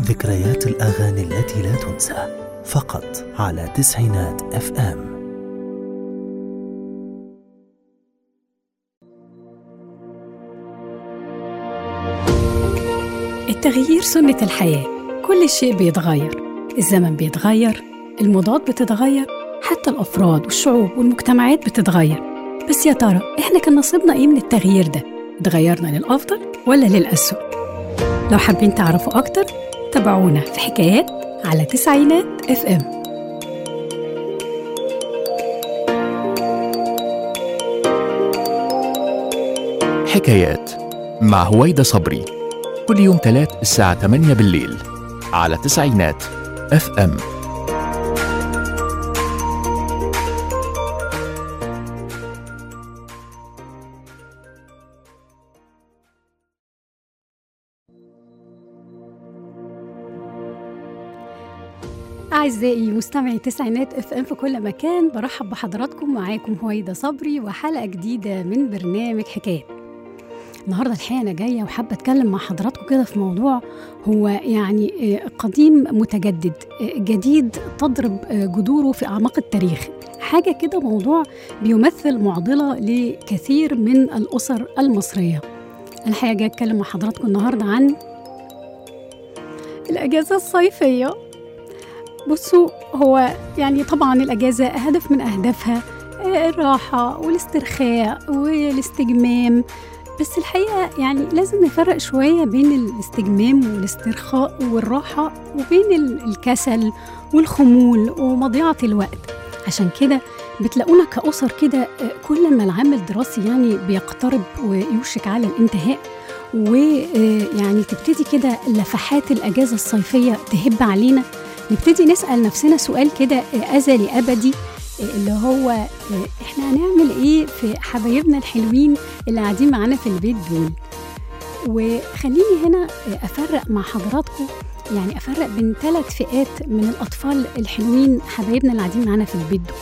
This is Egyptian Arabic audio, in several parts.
ذكريات الأغاني التي لا تنسى فقط على تسعينات اف ام التغيير سنة الحياة كل شيء بيتغير الزمن بيتغير الموضات بتتغير حتى الأفراد والشعوب والمجتمعات بتتغير بس يا ترى إحنا كان نصيبنا إيه من التغيير ده؟ اتغيرنا للأفضل ولا للأسوأ؟ لو حابين تعرفوا أكتر تابعونا في حكايات على تسعينات اف ام حكايات مع هويدا صبري كل يوم تلات الساعة 8 بالليل على تسعينات اف ام أعزائي مستمعي التسعينات اف ام في كل مكان برحب بحضراتكم معاكم هويدا صبري وحلقة جديدة من برنامج حكايات النهارده الحقيقة أنا جاية وحابة أتكلم مع حضراتكم كده في موضوع هو يعني آه، قديم متجدد آه، جديد تضرب آه، جذوره في أعماق التاريخ حاجة كده موضوع بيمثل معضلة لكثير من الأسر المصرية أنا الحقيقة جاية أتكلم مع حضراتكم النهاردة عن الأجازة الصيفية بصوا هو يعني طبعا الأجازة هدف من أهدافها آه، الراحة والاسترخاء والاستجمام بس الحقيقة يعني لازم نفرق شوية بين الاستجمام والاسترخاء والراحة وبين ال- الكسل والخمول ومضيعة الوقت عشان كده بتلاقونا كأسر كده آه، كل ما العام الدراسي يعني بيقترب ويوشك على الانتهاء ويعني تبتدي كده لفحات الأجازة الصيفية تهب علينا نبتدي نسأل نفسنا سؤال كده آه، أزلي أبدي آه، اللي هو آه، إحنا هنعمل إيه في حبايبنا الحلوين اللي قاعدين معانا في البيت دول وخليني هنا آه، أفرق مع حضراتكم يعني أفرق بين ثلاث فئات من الأطفال الحلوين حبايبنا اللي قاعدين معانا في البيت دول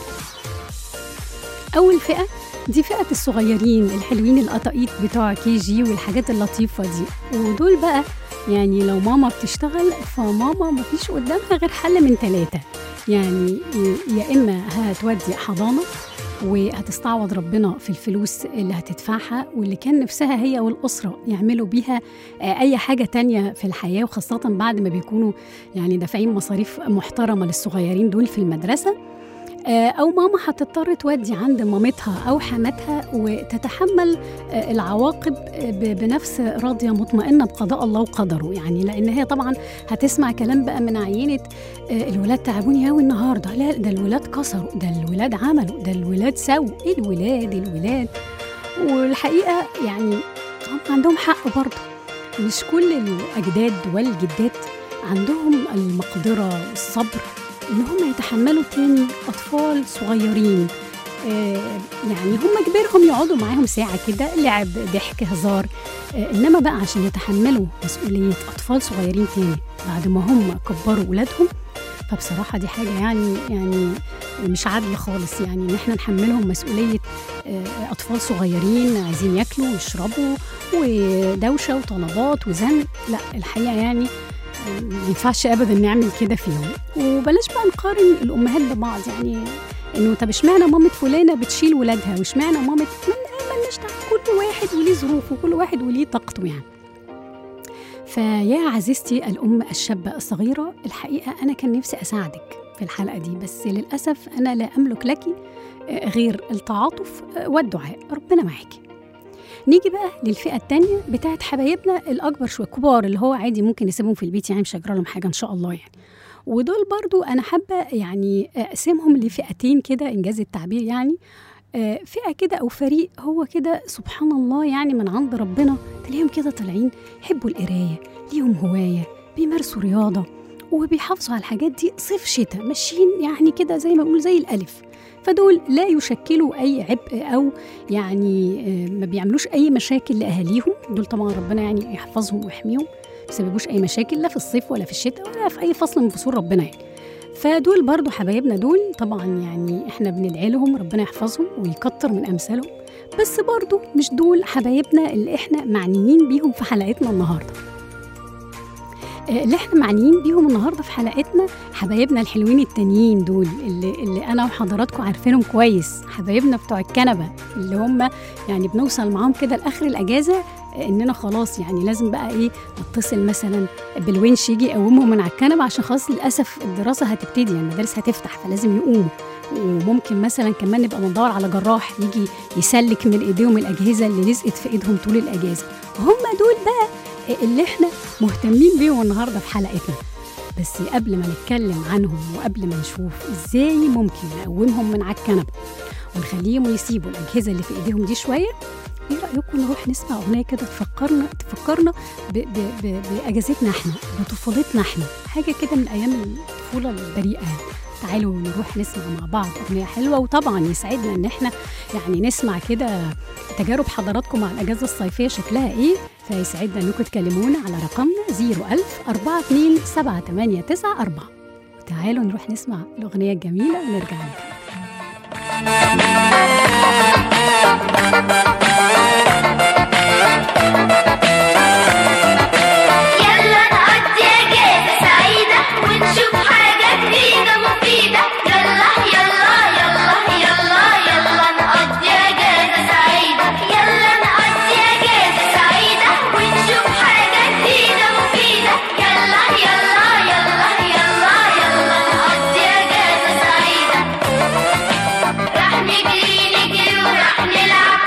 أول فئة دي فئة الصغيرين الحلوين القطاقيط بتوع كي جي والحاجات اللطيفة دي ودول بقى يعني لو ماما بتشتغل فماما مفيش قدامها غير حل من ثلاثة يعني يا إما هتودي حضانة وهتستعوض ربنا في الفلوس اللي هتدفعها واللي كان نفسها هي والأسرة يعملوا بيها آه، أي حاجة تانية في الحياة وخاصة بعد ما بيكونوا يعني دافعين مصاريف محترمة للصغيرين دول في المدرسة آه، أو ماما هتضطر تودي عند مامتها أو حماتها وتتحمل آه، العواقب آه، ب- بنفس راضية مطمئنة بقضاء الله وقدره يعني لأن هي طبعا هتسمع كلام بقى من عينة آه، الولاد تعبوني أوي النهاردة لا ده الولاد كسروا ده الولاد عملوا ده الولاد سووا إيه الولاد الولاد والحقيقة يعني هم عندهم حق برضه مش كل الأجداد والجدات عندهم المقدرة والصبر إن هم يتحملوا تاني أطفال صغيرين آه، يعني هم كبيرهم يقعدوا معاهم ساعة كده لعب ضحك هزار آه، إنما بقى عشان يتحملوا مسؤولية أطفال صغيرين تاني بعد ما هم كبروا ولادهم فبصراحة دي حاجة يعني يعني مش عادل خالص يعني إن إحنا نحملهم مسؤولية آه، أطفال صغيرين عايزين ياكلوا ويشربوا ودوشة وطلبات وزن لا الحقيقة يعني آه، ما ينفعش ابدا نعمل كده فيهم وبلاش بقى نقارن الامهات ببعض يعني انه طب اشمعنى مامة فلانه بتشيل ولادها واشمعنى مامة من مالناش دعوه كل واحد وليه ظروفه وكل واحد وليه طاقته يعني فيا عزيزتي الام الشابه الصغيره الحقيقه انا كان نفسي اساعدك في الحلقه دي بس للاسف انا لا املك لك آه، غير التعاطف آه، والدعاء ربنا معاكي نيجي بقى للفئه الثانيه بتاعت حبايبنا الاكبر شويه كبار اللي هو عادي ممكن نسيبهم في البيت يعني مش هجرى لهم حاجه ان شاء الله يعني ودول برضو انا حابه يعني اقسمهم لفئتين كده انجاز التعبير يعني آه، فئه كده او فريق هو كده سبحان الله يعني من عند ربنا تلاقيهم كده طالعين يحبوا القرايه ليهم هوايه بيمارسوا رياضه وبيحافظوا على الحاجات دي صيف شتاء ماشيين يعني كده زي ما بقول زي الالف فدول لا يشكلوا اي عبء او يعني آه، ما بيعملوش اي مشاكل لاهاليهم دول طبعا ربنا يعني يحفظهم ويحميهم ما يسببوش اي مشاكل لا في الصيف ولا في الشتاء ولا في اي فصل من فصول ربنا يعني فدول برضو حبايبنا دول طبعا يعني احنا بندعي لهم ربنا يحفظهم ويكتر من امثالهم بس برضو مش دول حبايبنا اللي احنا معنيين بيهم في حلقتنا النهارده آه، اللي احنا معنيين بيهم النهارده في حلقتنا حبايبنا الحلوين التانيين دول اللي, اللي انا وحضراتكم عارفينهم كويس حبايبنا بتوع الكنبه اللي هم يعني بنوصل معاهم كده لاخر الاجازه آه، اننا خلاص يعني لازم بقى ايه نتصل مثلا بالونش يجي يقومهم من على الكنبه عشان خلاص للاسف الدراسه هتبتدي يعني المدارس هتفتح فلازم يقوموا وممكن مثلا كمان نبقى بندور على جراح يجي يسلك من ايديهم الاجهزه اللي لزقت في ايدهم طول الاجازه وهم دول بقى اللي احنا مهتمين بيهم النهارده في حلقتنا بس قبل ما نتكلم عنهم وقبل ما نشوف ازاي ممكن نقومهم من على الكنبه ونخليهم يسيبوا الاجهزه اللي في ايديهم دي شويه ايه رايكم نروح نسمع اغنيه كده تفكرنا تفكرنا ب ب ب باجازتنا احنا بطفولتنا احنا حاجه كده من ايام الطفوله البريئه يعني تعالوا نروح نسمع مع بعض اغنيه حلوه وطبعا يسعدنا ان احنا يعني نسمع كده تجارب حضراتكم مع الاجازه الصيفيه شكلها ايه فيسعدنا انكم تكلمونا على رقمنا 01000 42 7894 تعالوا نروح نسمع الاغنيه الجميله ونرجع نكمل يلا نقضي اجازة سعيدة ونشوف حاجة جديدة مفيدة يلا يلا يلا يلا يلا نقضي اجازة سعيدة يلا نقضي اجازة سعيدة ونشوف حاجة جديدة مفيدة يلا يلا يلا يلا يلا نقضي اجازة سعيدة راح نجري نجري وراح نلعب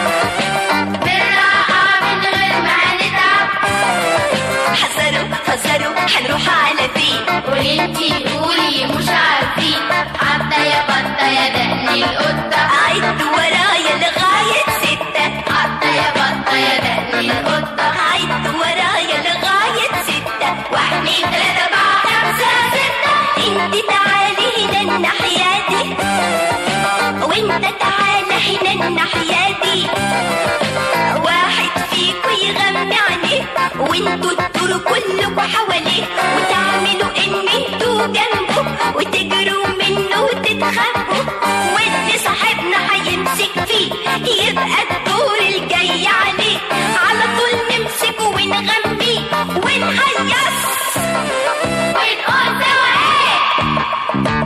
بالراحة من غير ما هنتعب حذروا حذروا هنروح على فين وانتي قولي مش عارفين عبدة يا بطة يا دقني القطة عد ورايا لغاية ستة عبدة يا بطة يا دقني القطة عد ورايا لغاية ستة واحد اتنين تلاتة أربعة خمسة ستة انت تعالي هنا الناحية دي وانت تعالى هنا الناحية دي واحد فيكو يغمي عليه وانتوا تدوروا كلكوا حواليه وتعملوا ان انتوا جنبه وتجروا منه وتتخبوا واللي صاحبنا هيمسك فيه يبقى الدور الجاي عليه على طول نمسكه ونغميه ونهيص ونقول سوا ايه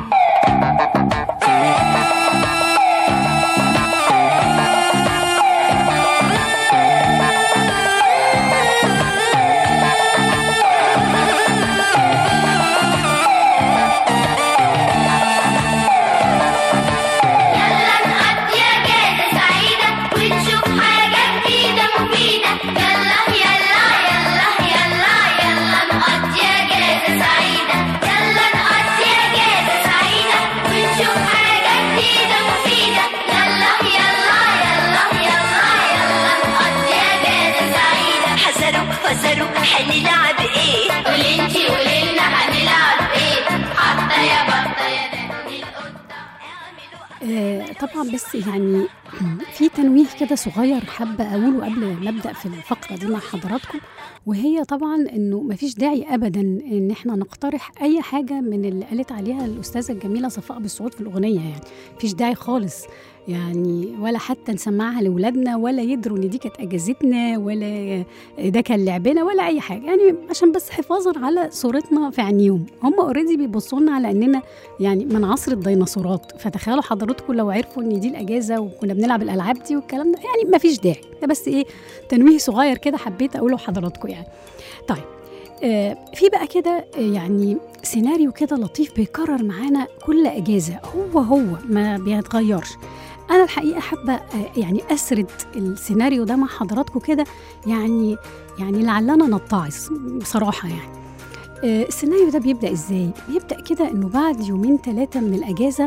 يلا نقضي اجازة سعيدة ونشوف حاجة جديدة مفيدة يلا يلا يلا يلا يلا نقضي اجازة سعيدة يلا نقضي اجازة سعيدة ونشوف حاجة جديدة مفيدة يلا يلا يلا يلا يلا نقضي اجازة سعيدة حذروا حذروا هنلعب ايه قولي انتي قولي لنا هنلعب ايه حتى يا بطة يا دني القطة اعملوا آه، طبعا بس يعني في تنويه كده صغير حابة أقوله قبل ما أبدأ في الفقرة دي مع حضراتكم وهي طبعا إنه مفيش داعي أبدا إن إحنا نقترح أي حاجة من اللي قالت عليها الأستاذة الجميلة صفاء بالسعود في الأغنية يعني مفيش داعي خالص يعني ولا حتى نسمعها لأولادنا ولا يدروا إن دي كانت أجازتنا ولا ده كان لعبنا ولا أي حاجة يعني عشان بس حفاظا على صورتنا في عينيهم هم اوريدي بيبصوا لنا على إننا يعني من عصر الديناصورات فتخيلوا حضراتكم لو عرفوا ان دي الاجازه وكنا بنلعب الالعاب دي والكلام ده يعني ما فيش داعي ده بس ايه تنويه صغير كده حبيت اقوله لحضراتكم يعني طيب آه في بقى كده آه، يعني سيناريو كده لطيف بيكرر معانا كل اجازه هو هو ما بيتغيرش انا الحقيقه حابه آه، يعني اسرد السيناريو ده مع حضراتكم كده يعني يعني لعلنا نتعظ بصراحه يعني آه، السيناريو ده بيبدا ازاي بيبدا كده انه بعد يومين ثلاثه من الاجازه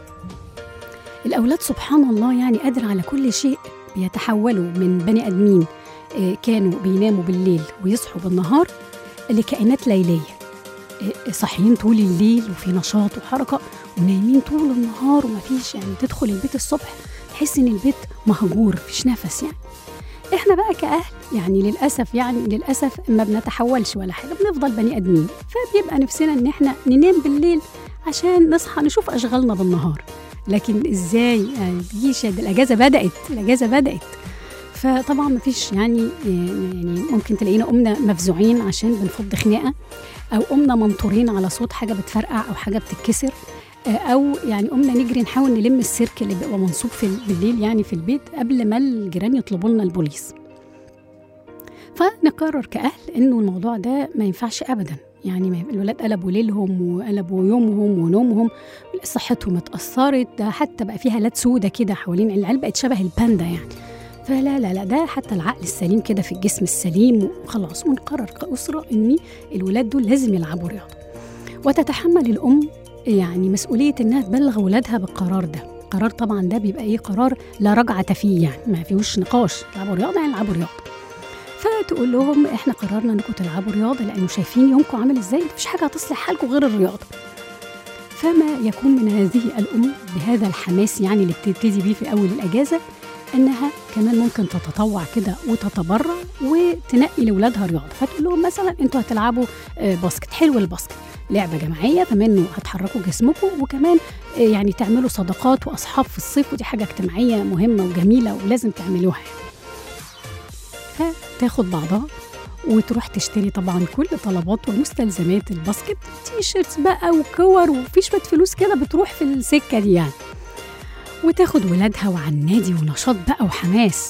الأولاد سبحان الله يعني قادر على كل شيء بيتحولوا من بني آدمين آه، كانوا بيناموا بالليل ويصحوا بالنهار لكائنات ليلية آه، صاحيين طول الليل وفي نشاط وحركة ونايمين طول النهار ومفيش يعني تدخل البيت الصبح تحس إن البيت مهجور مفيش نفس يعني احنا بقى كأهل يعني للأسف يعني للأسف ما بنتحولش ولا حاجة بنفضل بني آدمين فبيبقى نفسنا إن احنا ننام بالليل عشان نصحى نشوف أشغالنا بالنهار لكن ازاي يعني دي شد الاجازه بدات الاجازه بدات فطبعا مفيش يعني يعني ممكن تلاقينا قمنا مفزوعين عشان بنفض خناقه او قمنا منطورين على صوت حاجه بتفرقع او حاجه بتتكسر آه، او يعني قمنا نجري نحاول نلم السيرك اللي بيبقى منصوب في بالليل يعني في البيت قبل ما الجيران يطلبوا لنا البوليس فنقرر كأهل إنه الموضوع ده ما ينفعش أبدا يعني ما- الولاد قلبوا ليلهم وقلبوا يومهم ونومهم صحتهم اتأثرت ده حتى بقى فيها هالات سودة كده حوالين العيال بقت شبه الباندا يعني فلا لا لا ده حتى العقل السليم كده في الجسم السليم وخلاص ونقرر كأسرة إن الولاد دول لازم يلعبوا رياضة وتتحمل الأم يعني مسؤولية إنها تبلغ ولادها بالقرار ده قرار طبعا ده بيبقى إيه قرار لا رجعة فيه يعني ما فيهوش نقاش يلعبوا رياضة يعني يلعبوا رياضة فتقول لهم احنا قررنا انكم تلعبوا رياضه لانه شايفين يومكم عامل ازاي مفيش حاجه هتصلح حالكم غير الرياضه فما يكون من هذه الام بهذا الحماس يعني اللي بتبتدي بيه في اول الاجازه انها كمان ممكن تتطوع كده وتتبرع وتنقي لاولادها رياضه فتقول لهم مثلا انتوا هتلعبوا آه، باسكت حلو الباسكت لعبه جماعيه فمنه هتحركوا جسمكم وكمان آه، يعني تعملوا صداقات واصحاب في الصيف ودي حاجه اجتماعيه مهمه وجميله ولازم تعملوها يعني. فتاخد بعضها وتروح تشتري طبعا كل طلبات ومستلزمات الباسكت تي شيرتس بقى وكور وفي شويه فلوس كده بتروح في السكه دي يعني وتاخد ولادها وعلى النادي ونشاط بقى وحماس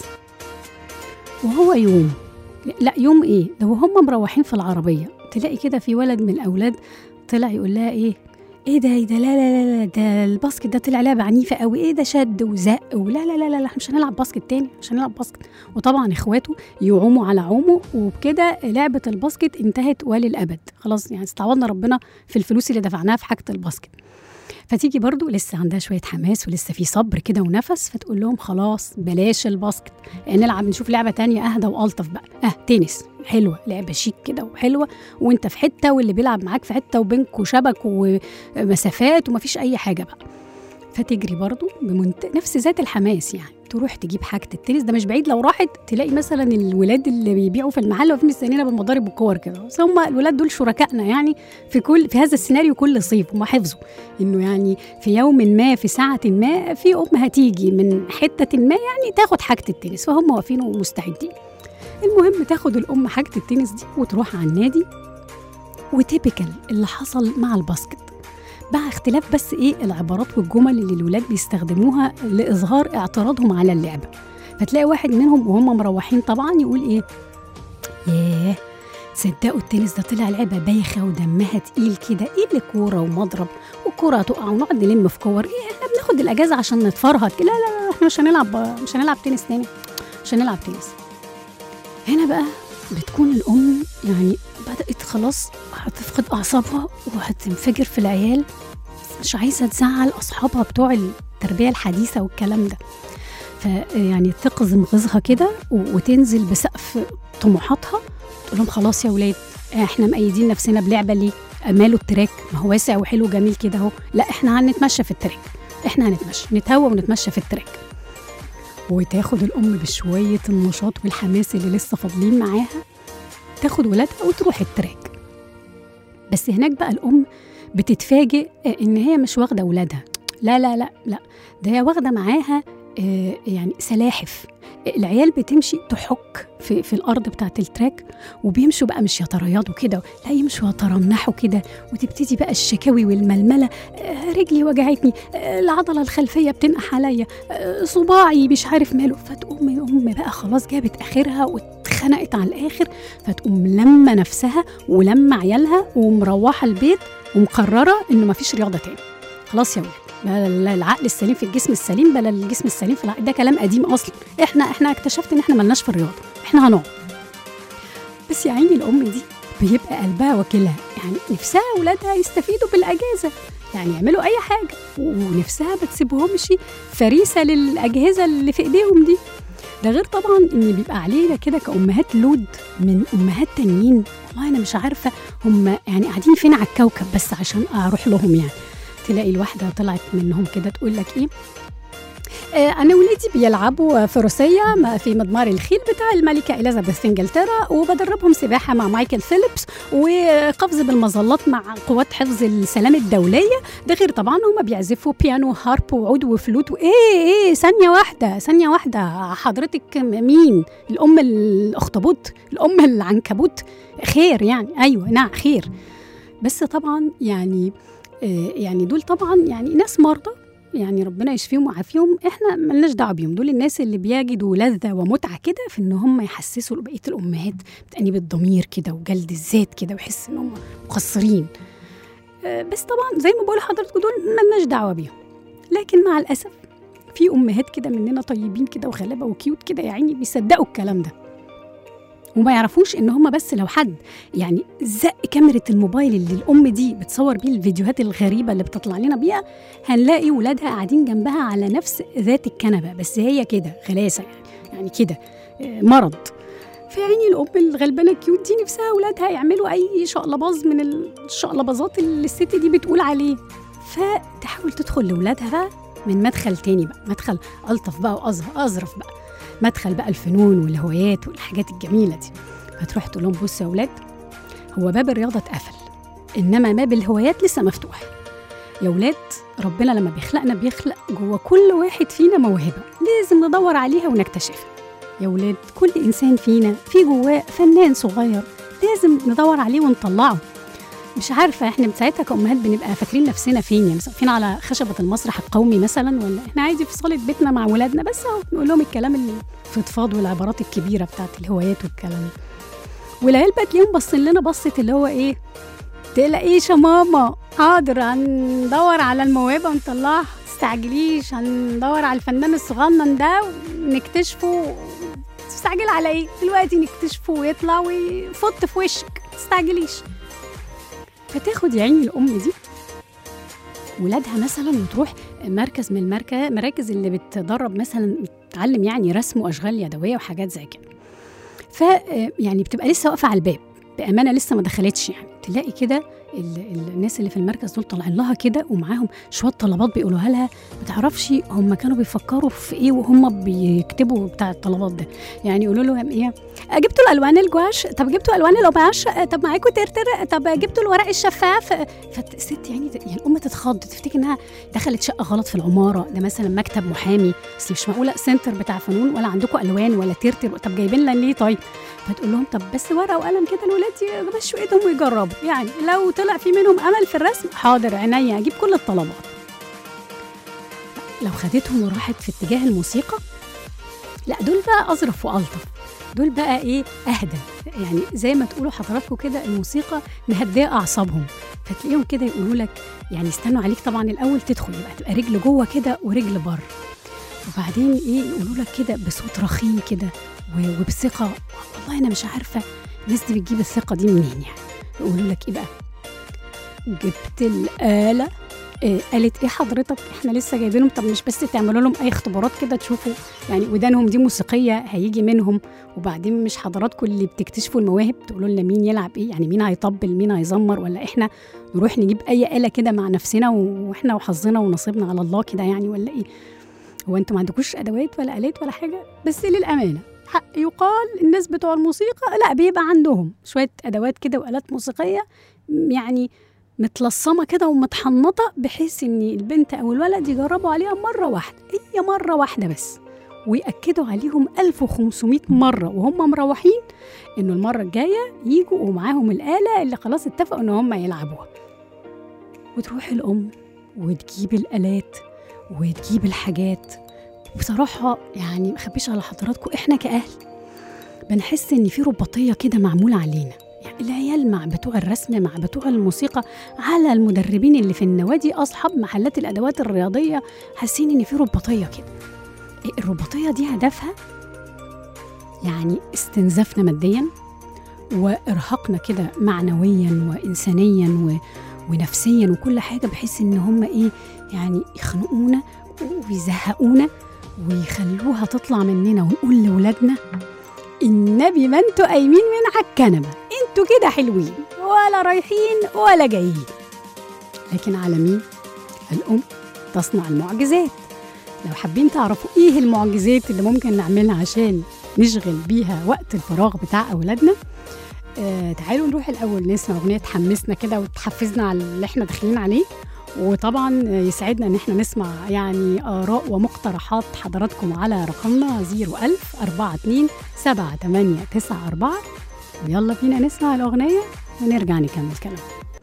وهو يوم لا يوم ايه ده وهم مروحين في العربيه تلاقي كده في ولد من الاولاد طلع يقول لها ايه ايه ده ايه ده لا لا لا لا ده الباسكت ده طلع لعبه عنيفه قوي ايه ده شد وزق ولا لا لا لا لا إحنا مش هنلعب باسكت تاني مش هنلعب باسكت وطبعا اخواته يعوموا على عومه وبكده لعبه الباسكت انتهت وللابد خلاص يعني استعوضنا ربنا في الفلوس اللي دفعناها في حاجه الباسكت فتيجي برضو لسه عندها شويه حماس ولسه في صبر كده ونفس فتقول لهم خلاص بلاش الباسكت نلعب نشوف لعبه تانية اهدى والطف بقى اه تنس حلوه لعبه شيك كده وحلوه وانت في حته واللي بيلعب معاك في حته وبينكوا شبك ومسافات ومفيش اي حاجه بقى فتجري برضو بمنت... نفس ذات الحماس يعني تروح تجيب حاجه التنس ده مش بعيد لو راحت تلاقي مثلا الولاد اللي بيبيعوا في المحل واقفين مستنينا بالمضارب والكور كده بس هم الولاد دول شركائنا يعني في كل في هذا السيناريو كل صيف هم حفظوا انه يعني في يوم ما في ساعه ما في ام هتيجي من حته ما يعني تاخد حاجه التنس فهم واقفين ومستعدين المهم تاخد الام حاجه التنس دي وتروح على النادي وتيبيكال اللي حصل مع الباسكت مع اختلاف بس ايه العبارات والجمل اللي الولاد بيستخدموها لاظهار اعتراضهم على اللعبه فتلاقي واحد منهم وهم مروحين طبعا يقول ايه ياه تصدقوا التنس ده طلع لعبه بايخه ودمها تقيل كده ايه اللي كوره ومضرب والكوره تقع ونقعد نلم في كور ايه احنا بناخد الاجازه عشان نتفرهد لا لا لا احنا مش هنلعب مش هنلعب تنس تاني مش هنلعب تنس هنا بقى بتكون الام يعني بدات خلاص هتفقد اعصابها وهتنفجر في العيال بس مش عايزه تزعل اصحابها بتوع التربيه الحديثه والكلام ده فيعني تقزم غيظها كده و- وتنزل بسقف طموحاتها تقول لهم خلاص يا ولاد احنا مقيدين نفسنا بلعبه ليه ماله التراك ما هو واسع وحلو وجميل كده اهو لا احنا هنتمشى في التراك احنا هنتمشى نتهوى ونتمشى في التراك وتاخد الام بشويه النشاط والحماس اللي لسه فاضلين معاها تاخد ولادها وتروح التراك بس هناك بقى الام بتتفاجئ ان هي مش واخده ولادها لا لا لا لا ده هي واخده معاها آه، يعني سلاحف العيال بتمشي تحك في, في الارض بتاعت التراك وبيمشوا بقى مش يتريضوا كده لا يمشوا يترنحوا كده وتبتدي بقى الشكاوي والململه آه، رجلي وجعتني آه، العضله الخلفيه بتنقح عليا آه، صباعي مش عارف ماله فتقوم الام بقى خلاص جابت اخرها واتخنقت على الاخر فتقوم لما نفسها ولما عيالها ومروحه البيت ومقرره انه مفيش رياضه تاني خلاص يا ولاد بلا العقل السليم في الجسم السليم بلا الجسم السليم في العقل ده كلام قديم اصلا احنا احنا اكتشفت ان احنا ملناش في الرياضه احنا هنقعد بس يا عيني الام دي بيبقى قلبها وكلها يعني نفسها اولادها يستفيدوا بالاجازه يعني يعملوا اي حاجه ونفسها ما تسيبهمش فريسه للاجهزه اللي في ايديهم دي ده غير طبعا ان بيبقى علينا كده كامهات لود من امهات تانيين والله انا مش عارفه هم يعني قاعدين فين على الكوكب بس عشان اروح لهم يعني تلاقي الواحده طلعت منهم كده تقول لك ايه آه، أنا ولادي بيلعبوا فروسية ما- في مضمار الخيل بتاع الملكة إليزابيث في إنجلترا وبدربهم سباحة مع مايكل فيليبس وقفز بالمظلات مع قوات حفظ السلام الدولية ده غير طبعا هم بيعزفوا بيانو هارب وعود وفلوت وإيه إيه ثانية واحدة ثانية واحدة حضرتك مين الأم الأخطبوط الأم العنكبوت خير يعني أيوة نعم خير بس طبعا يعني آه، يعني دول طبعا يعني ناس مرضى يعني ربنا يشفيهم ويعافيهم احنا ملناش دعوه بيهم دول الناس اللي بيجدوا لذه ومتعه كده في ان هم يحسسوا بقيه الامهات بتأنيب الضمير كده وجلد الذات كده ويحس ان هم مقصرين آه، بس طبعا زي ما بقول لحضرتك دول ملناش دعوه بيهم لكن مع الاسف في امهات كده مننا طيبين كده وغلابه وكيوت كده يا عيني بيصدقوا الكلام ده وما يعرفوش ان هم بس لو حد يعني زق كاميرا الموبايل اللي الام دي بتصور بيه الفيديوهات الغريبه اللي بتطلع لنا بيها هنلاقي ولادها قاعدين جنبها على نفس ذات الكنبه بس هي كده غلاسه يعني يعني كده آه، مرض في عيني الام الغلبانه الكيوت دي نفسها ولادها يعملوا اي شقلباز من الشقلبازات اللي الست دي بتقول عليه فتحاول تدخل لاولادها بقى من مدخل تاني بقى مدخل الطف بقى وأظرف اظرف بقى مدخل بقى الفنون والهوايات والحاجات الجميله دي فتروح تقول لهم بصوا يا اولاد هو باب الرياضه اتقفل انما باب الهوايات لسه مفتوح يا ولاد ربنا لما بيخلقنا بيخلق جوه كل واحد فينا موهبه لازم ندور عليها ونكتشفها يا ولاد كل انسان فينا في جواه فنان صغير لازم ندور عليه ونطلعه مش عارفه احنا ساعتها كامهات بنبقى فاكرين نفسنا فين يعني واقفين على خشبه المسرح القومي مثلا ولا احنا عادي في صاله بيتنا مع ولادنا بس اهو نقول لهم الكلام الفضفاض والعبارات الكبيره بتاعت الهوايات والكلام ده والعيال بقى تلاقيهم باصين لنا بصه اللي هو ايه تقلقيش يا ماما حاضر هندور على الموهبه ونطلعها تستعجليش هندور على الفنان الصغنن ده ونكتشفه تستعجل على ايه دلوقتي نكتشفه ويطلع ويفط في وشك تستعجليش فتاخد يا عيني الام دي ولادها مثلا وتروح مركز من المركز مراكز اللي بتدرب مثلا بتعلم يعني رسم واشغال يدويه وحاجات زي كده ف يعني بتبقى لسه واقفه على الباب بامانه لسه ما دخلتش يعني تلاقي كده ال- ال- الناس اللي في المركز دول طالعين لها كده ومعاهم شويه طلبات بيقولوها لها ما تعرفش هم كانوا بيفكروا في ايه وهم بيكتبوا بتاع الطلبات ده يعني يقولوا له ايه آه، جبتوا الالوان الجواش طب جبتوا الوان القماش آه، طب معاكم ترتر طب جبتوا الورق الشفاف آه، فالست يعني يعني الام تتخض تفتكر انها دخلت شقه غلط في العماره ده مثلا مكتب محامي اصل مش معقوله سنتر بتاع فنون ولا عندكم الوان ولا ترتر طب جايبين لنا ليه طيب فتقول لهم طب بس ورقه وقلم كده الولاد يمشوا ايدهم ويجربوا يعني لو طلع في منهم امل في الرسم حاضر عينيا اجيب كل الطلبات لو خدتهم وراحت في اتجاه الموسيقى لا دول بقى اظرف والطف دول بقى ايه اهدى يعني زي ما تقولوا حضراتكم كده الموسيقى مهديه اعصابهم فتلاقيهم كده يقولوا لك يعني استنوا عليك طبعا الاول تدخل يبقى تبقى رجل جوه كده ورجل بره وبعدين ايه يقولوا لك كده بصوت رخيم كده و- وبثقه والله انا مش عارفه الناس دي بتجيب الثقه دي منين يعني يقولوا لك ايه بقى جبت الاله إيه قالت ايه حضرتك احنا لسه جايبينهم طب مش بس تعملوا لهم اي اختبارات كده تشوفوا يعني ودانهم دي موسيقيه هيجي منهم وبعدين مش حضراتكم اللي بتكتشفوا المواهب تقولوا لنا مين يلعب ايه يعني مين هيطبل مين هيزمر ولا احنا نروح نجيب اي آلة كده مع نفسنا واحنا وحظنا ونصيبنا على الله كده يعني ولا ايه هو انتوا ما عندكوش ادوات ولا آلات ولا حاجه بس للامانه حق يقال الناس بتوع الموسيقى لا بيبقى عندهم شويه ادوات كده والات موسيقيه يعني متلصمه كده ومتحنطه بحيث ان البنت او الولد يجربوا عليها مره واحده هي مره واحده بس ويأكدوا عليهم 1500 مرة وهم مروحين إنه المرة الجاية يجوا ومعاهم الآلة اللي خلاص اتفقوا إن هم يلعبوها وتروح الأم وتجيب الآلات وتجيب الحاجات بصراحة يعني ما أخبيش على حضراتكم إحنا كأهل بنحس إن في رباطية كده معمولة علينا يعني العيال مع بتوع الرسم مع بتوع الموسيقى على المدربين اللي في النوادي أصحاب محلات الأدوات الرياضية حاسين إن في رباطية كده إيه الرباطية دي هدفها يعني استنزافنا ماديا وإرهاقنا كده معنويا وإنسانيا و... ونفسيا وكل حاجة بحيث إن هم إيه يعني يخنقونا ويزهقونا ويخلوها تطلع مننا ونقول لولادنا النبي ما انتوا قايمين من على الكنبه انتوا كده حلوين ولا رايحين ولا جايين لكن على مين الام تصنع المعجزات لو حابين تعرفوا ايه المعجزات اللي ممكن نعملها عشان نشغل بيها وقت الفراغ بتاع اولادنا آه تعالوا نروح الاول نسمع اغنيه تحمسنا كده وتحفزنا على اللي احنا داخلين عليه وطبعا آه، يسعدنا ان احنا نسمع يعني اراء ومقترحات حضراتكم على رقمنا 01000 42 7894 ويلا بينا نسمع الاغنيه ونرجع نكمل كلام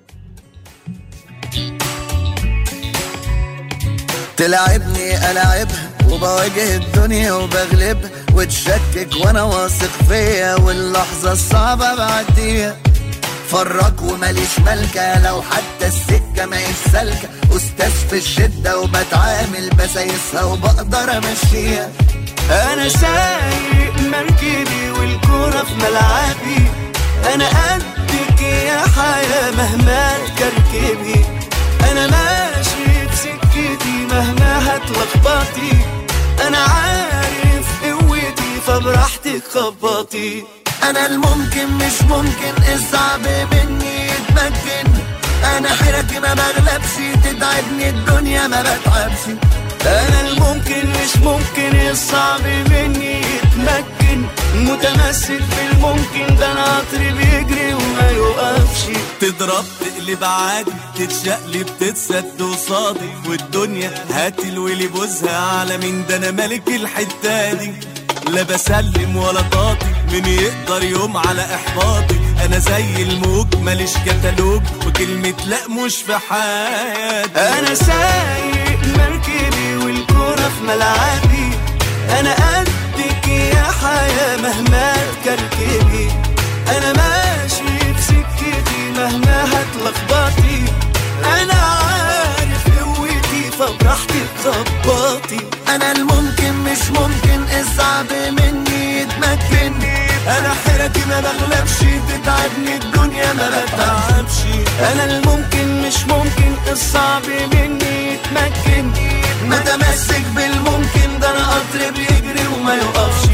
تلعبني ألعبها وبواجه الدنيا وبغلبها وتشكك وانا واثق فيا واللحظة الصعبة بعديها فرق وماليش ملكة لو حتى السكة ما سالكة أستاذ في الشدة وبتعامل بسايسها وبقدر أمشيها انا سايق مركبي والكرة في ملعبي انا قدك يا حياة مهما تكركبي انا ماشي في سكتي مهما هتلخبطي انا عارف قوتي فبراحتك خبطي أنا الممكن مش ممكن الصعب مني يتمكن أنا حيرتي ما بغلبش تتعبني الدنيا ما بتعبش انا الممكن مش ممكن الصعب مني يتمكن متمسك بالممكن ده انا قطري بيجري وما يوقفش تضرب تقلب عادي تتشقلب تتسد قصادي والدنيا هات الولي بوزها على مين ده انا ملك الحته دي لا بسلم ولا طاطي مين يقدر يوم على احباطي انا زي الموج ماليش كتالوج وكلمة لا مش في حياتي انا سايق مركبي والكرة في ملعبي انا قدك يا حياة مهما تكركبي انا ماشي في سكتي مهما هتلخبطي انا عارف قوتي فبراحتك خبطي أنا الممكن مش ممكن الصعب مني يتمكن انا حيرتي ما بغلبش تتعبني الدنيا ما بتعبش انا الممكن مش ممكن الصعب مني يتمكن متمسك بالممكن ده أنا قطر بيجري وما يوقفش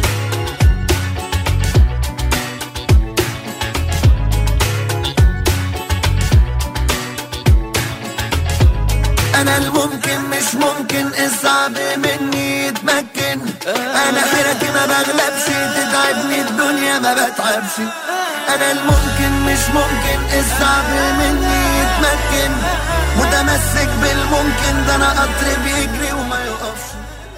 أنا الممكن مش ممكن الصعب مني يتمكن أنا حيرتي ما بغلبش تتعبني الدنيا ما بتعبش أنا الممكن مش ممكن الصعب مني يتمكن متمسك بالممكن ده أنا قطر بيجري وما يوقفش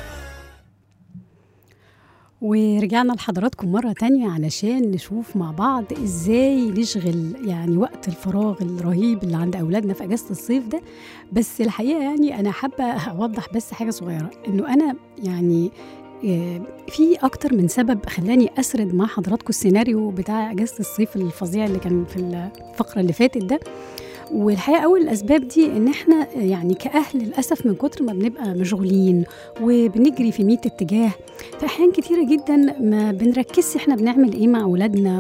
ورجعنا لحضراتكم مرة تانية علشان نشوف مع بعض ازاي نشغل يعني وقت الفراغ الرهيب اللي عند أولادنا في أجازة الصيف ده بس الحقيقة يعني أنا حابة أوضح بس حاجة صغيرة إنه أنا يعني آه، في أكتر من سبب خلاني أسرد مع حضراتكم السيناريو بتاع أجازة الصيف الفظيع اللي كان في الفقرة اللي فاتت ده والحقيقه اول الاسباب دي ان احنا يعني كاهل للاسف من كتر ما بنبقى مشغولين وبنجري في 100 اتجاه في احيان كتيره جدا ما بنركزش احنا بنعمل ايه مع اولادنا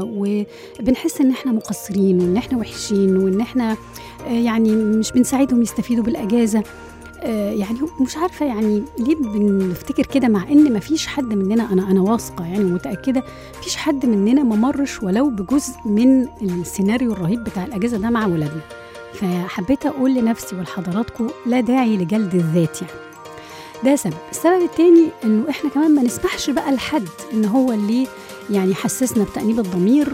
وبنحس ان احنا مقصرين وان احنا وحشين وان احنا آه، يعني مش بنساعدهم يستفيدوا بالاجازه آه، يعني مش عارفه يعني ليه بنفتكر كده مع ان مفيش حد مننا انا انا واثقه يعني متاكده مفيش حد مننا ما مرش ولو بجزء من السيناريو الرهيب بتاع الاجازه ده مع ولادنا فحبيت اقول لنفسي ولحضراتكم لا داعي لجلد الذات يعني ده سبب السبب التاني انه احنا كمان ما نسمحش بقى لحد ان هو اللي يعني يحسسنا بتأنيب الضمير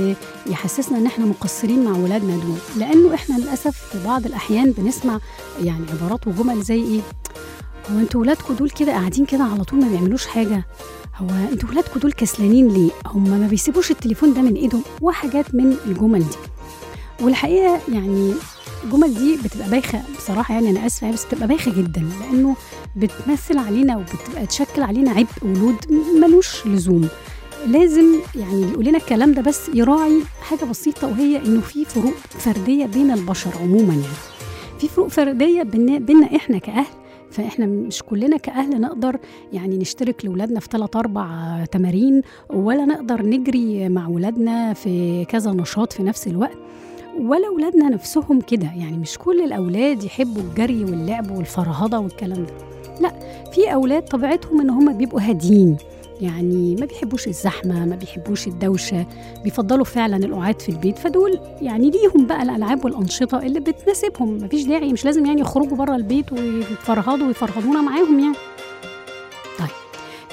ويحسسنا ان احنا مقصرين مع ولادنا دول لانه احنا للاسف في بعض الاحيان بنسمع يعني عبارات وجمل زي ايه هو انتوا ولادكم دول كده قاعدين كده على طول ما بيعملوش حاجه هو انتوا ولادكم دول كسلانين ليه هم ما بيسيبوش التليفون ده من ايدهم وحاجات من الجمل دي والحقيقه يعني الجمل دي بتبقى بايخه بصراحه يعني انا اسفه بس بتبقى بايخه جدا لانه بتمثل علينا وبتبقى تشكل علينا عبء ولود ملوش لزوم لازم يعني اللي يقول لنا الكلام ده بس يراعي حاجه بسيطه وهي انه في فروق فرديه بين البشر عموما يعني في فروق فرديه بينا بينا احنا كاهل فاحنا مش كلنا كاهل نقدر يعني نشترك لاولادنا في ثلاث اربع تمارين ولا نقدر نجري مع ولادنا في كذا نشاط في نفس الوقت ولا اولادنا نفسهم كده يعني مش كل الاولاد يحبوا الجري واللعب والفرهضه والكلام ده لا في اولاد طبيعتهم ان هم بيبقوا هاديين يعني ما بيحبوش الزحمه ما بيحبوش الدوشه بيفضلوا فعلا القعاد في البيت فدول يعني ليهم بقى الالعاب والانشطه اللي بتناسبهم مفيش داعي مش لازم يعني يخرجوا بره البيت ويفرهدوا ويفرهدونا معاهم يعني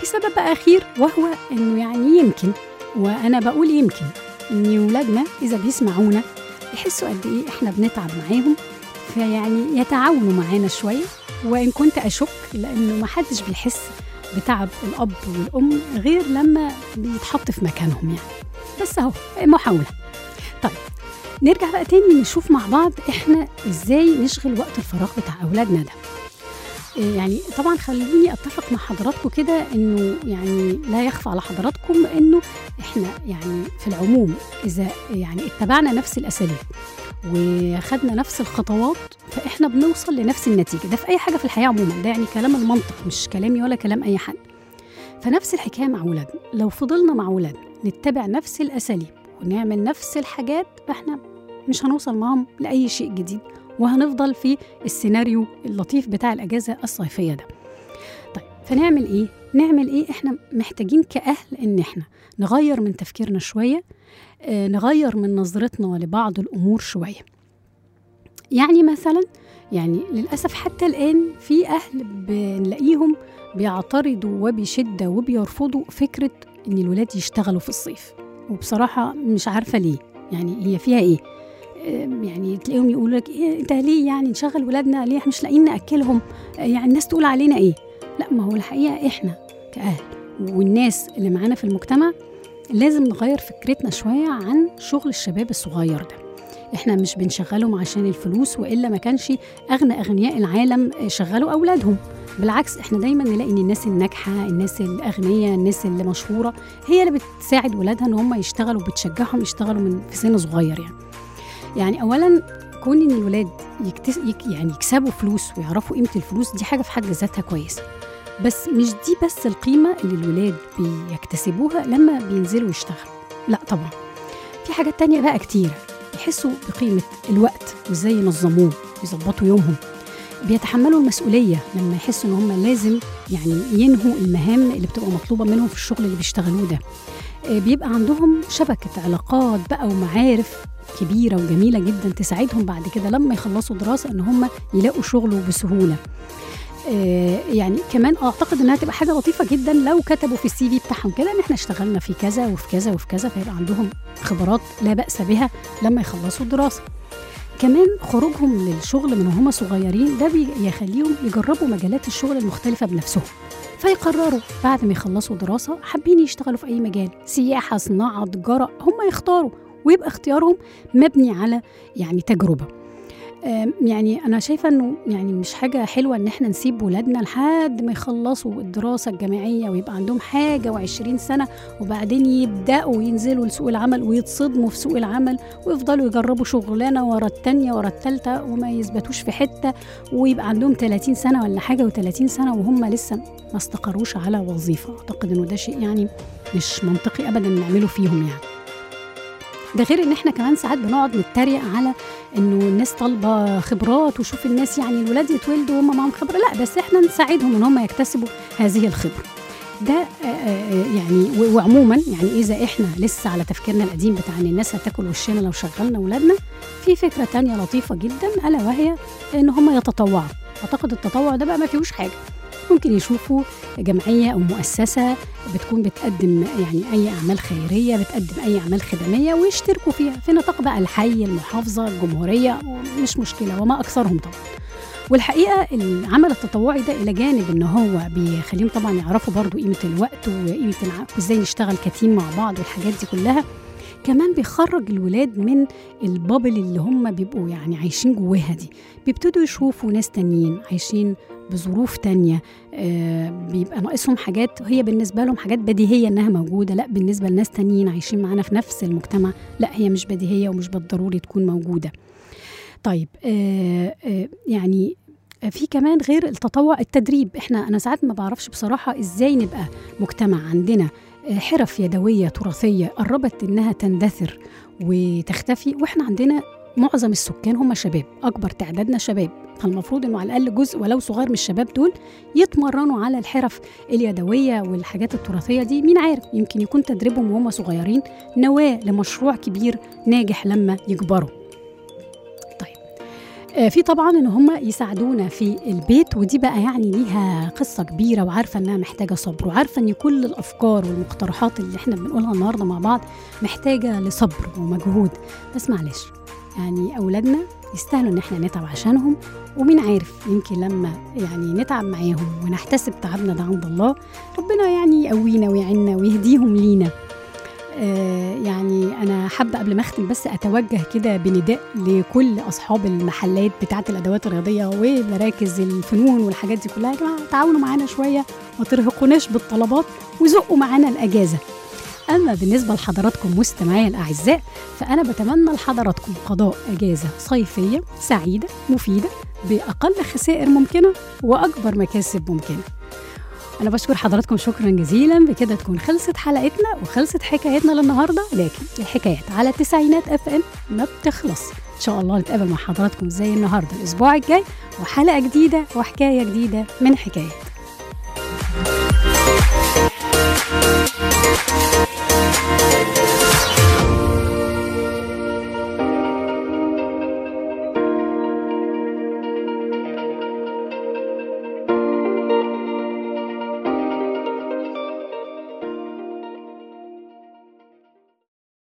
سبب بقى أخير وهو إنه يعني يمكن وأنا بقول يمكن إن ولادنا إذا بيسمعونا يحسوا قد إيه إحنا بنتعب معاهم فيعني يتعاونوا معانا شوية وإن كنت أشك لأنه ما حدش بيحس بتعب الأب والأم غير لما بيتحط في مكانهم يعني بس أهو محاولة طيب نرجع بقى تاني نشوف مع بعض إحنا إزاي نشغل وقت الفراغ بتاع أولادنا ده إيه يعني طبعا خلوني اتفق مع حضراتكم كده انه يعني لا يخفى على حضراتكم انه احنا يعني في العموم اذا يعني اتبعنا نفس الاساليب وخدنا نفس الخطوات فاحنا بنوصل لنفس النتيجه ده في اي حاجه في الحياه عموما ده يعني كلام المنطق مش كلامي ولا كلام اي حد فنفس الحكايه مع اولادنا لو فضلنا مع اولادنا نتبع نفس الاساليب ونعمل نفس الحاجات فاحنا مش هنوصل معاهم لاي شيء جديد وهنفضل في السيناريو اللطيف بتاع الاجازه الصيفيه ده طيب فنعمل ايه نعمل ايه احنا محتاجين كاهل ان احنا نغير من تفكيرنا شويه آه نغير من نظرتنا لبعض الامور شويه يعني مثلا يعني للاسف حتى الان في اهل بنلاقيهم بيعترضوا وبشده وبيرفضوا فكره ان الولاد يشتغلوا في الصيف وبصراحه مش عارفه ليه يعني هي فيها ايه يعني تلاقيهم يقولوا لك إيه انت ليه يعني نشغل ولادنا ليه احنا مش لاقيين ناكلهم يعني الناس تقول علينا ايه لا ما هو الحقيقه احنا كاهل والناس اللي معانا في المجتمع لازم نغير فكرتنا شويه عن شغل الشباب الصغير ده احنا مش بنشغلهم عشان الفلوس والا ما كانش اغنى اغنياء العالم شغلوا اولادهم بالعكس احنا دايما نلاقي ان الناس الناجحه الناس الاغنياء الناس اللي مشهوره هي اللي بتساعد ولادها ان هم يشتغلوا وبتشجعهم يشتغلوا من في سن صغير يعني يعني اولا كون ان الولاد يكتس يك يعني يكسبوا فلوس ويعرفوا قيمه الفلوس دي حاجه في حد ذاتها كويسه بس مش دي بس القيمه اللي الولاد بيكتسبوها لما بينزلوا يشتغلوا لا طبعا في حاجات تانية بقى كتير يحسوا بقيمه الوقت وازاي ينظموه ويظبطوا يومهم بيتحملوا المسؤوليه لما يحسوا ان هم لازم يعني ينهوا المهام اللي بتبقى مطلوبه منهم في الشغل اللي بيشتغلوه ده بيبقى عندهم شبكه علاقات بقى ومعارف كبيره وجميله جدا تساعدهم بعد كده لما يخلصوا دراسه ان هم يلاقوا شغل بسهوله آه يعني كمان اعتقد انها تبقى حاجه لطيفه جدا لو كتبوا في السي في بتاعهم كده ان احنا اشتغلنا في كذا وفي كذا وفي كذا فيبقى عندهم خبرات لا باس بها لما يخلصوا الدراسه كمان خروجهم للشغل من وهم صغيرين ده بيخليهم يجربوا مجالات الشغل المختلفه بنفسهم فيقرروا بعد ما يخلصوا دراسه حابين يشتغلوا في اي مجال سياحه صناعه تجاره هم يختاروا ويبقى اختيارهم مبني على يعني تجربه يعني انا شايفه انه يعني مش حاجه حلوه ان احنا نسيب ولادنا لحد ما يخلصوا الدراسه الجامعيه ويبقى عندهم حاجه وعشرين سنه وبعدين يبداوا ينزلوا لسوق العمل ويتصدموا في سوق العمل ويفضلوا يجربوا شغلانه ورا التانيه ورا التالته وما يثبتوش في حته ويبقى عندهم 30 سنه ولا حاجه و30 سنه وهم لسه ما استقروش على وظيفه اعتقد انه ده شيء يعني مش منطقي ابدا نعمله فيهم يعني ده غير ان احنا كمان ساعات بنقعد نتريق على انه الناس طالبه خبرات وشوف الناس يعني الولاد يتولدوا وهم معاهم خبره لا بس احنا نساعدهم ان هم يكتسبوا هذه الخبره ده يعني وعموما يعني اذا احنا لسه على تفكيرنا القديم بتاع ان الناس هتاكل وشنا لو شغلنا ولادنا في فكره تانية لطيفه جدا الا وهي ان هم يتطوعوا اعتقد التطوع ده بقى ما فيهوش حاجه ممكن يشوفوا جمعيه او مؤسسه بتكون بتقدم يعني اي اعمال خيريه بتقدم اي اعمال خدميه ويشتركوا فيها في نطاق بقى الحي المحافظه الجمهوريه مش مشكله وما اكثرهم طبعا والحقيقه العمل التطوعي ده الى جانب ان هو بيخليهم طبعا يعرفوا برضو قيمه الوقت وقيمه وازاي نشتغل كتيم مع بعض والحاجات دي كلها كمان بيخرج الولاد من البابل اللي هم بيبقوا يعني عايشين جواها دي بيبتدوا يشوفوا ناس تانيين عايشين بظروف تانية آه بيبقى ناقصهم حاجات هي بالنسبة لهم حاجات بديهية إنها موجودة لا بالنسبة لناس تانيين عايشين معانا في نفس المجتمع لا هي مش بديهية ومش بالضروري تكون موجودة طيب آه آه يعني في كمان غير التطوع التدريب احنا انا ساعات ما بعرفش بصراحه ازاي نبقى مجتمع عندنا حرف يدويه تراثيه قربت انها تندثر وتختفي واحنا عندنا معظم السكان هم شباب اكبر تعدادنا شباب فالمفروض انه على الاقل جزء ولو صغير من الشباب دول يتمرنوا على الحرف اليدويه والحاجات التراثيه دي مين عارف يمكن يكون تدريبهم وهم صغيرين نواه لمشروع كبير ناجح لما يكبروا آه، في طبعا ان هم يساعدونا في البيت ودي بقى يعني ليها قصه كبيره وعارفه انها محتاجه صبر وعارفه ان كل الافكار والمقترحات اللي احنا بنقولها النهارده مع بعض محتاجه لصبر ومجهود بس معلش يعني اولادنا يستاهلوا ان احنا نتعب عشانهم ومين عارف يمكن لما يعني نتعب معاهم ونحتسب تعبنا ده عند الله ربنا يعني يقوينا ويعيننا ويهديهم لينا آه، يعني انا حابه قبل ما اختم بس اتوجه كده بنداء لكل اصحاب المحلات بتاعه الادوات الرياضيه ومراكز الفنون والحاجات دي كلها يا جماعه تعاونوا معانا شويه ما ترهقوناش بالطلبات وزقوا معانا الاجازه اما بالنسبه لحضراتكم مستمعي الاعزاء فانا بتمنى لحضراتكم قضاء اجازه صيفيه سعيده مفيده باقل خسائر ممكنه واكبر مكاسب ممكنه أنا بشكر حضراتكم شكرا جزيلا بكده تكون خلصت حلقتنا وخلصت حكايتنا للنهاردة لكن الحكايات على التسعينات اف ام ما بتخلص إن شاء الله نتقابل مع حضراتكم زي النهاردة الأسبوع الجاي وحلقة جديدة وحكاية جديدة من حكايات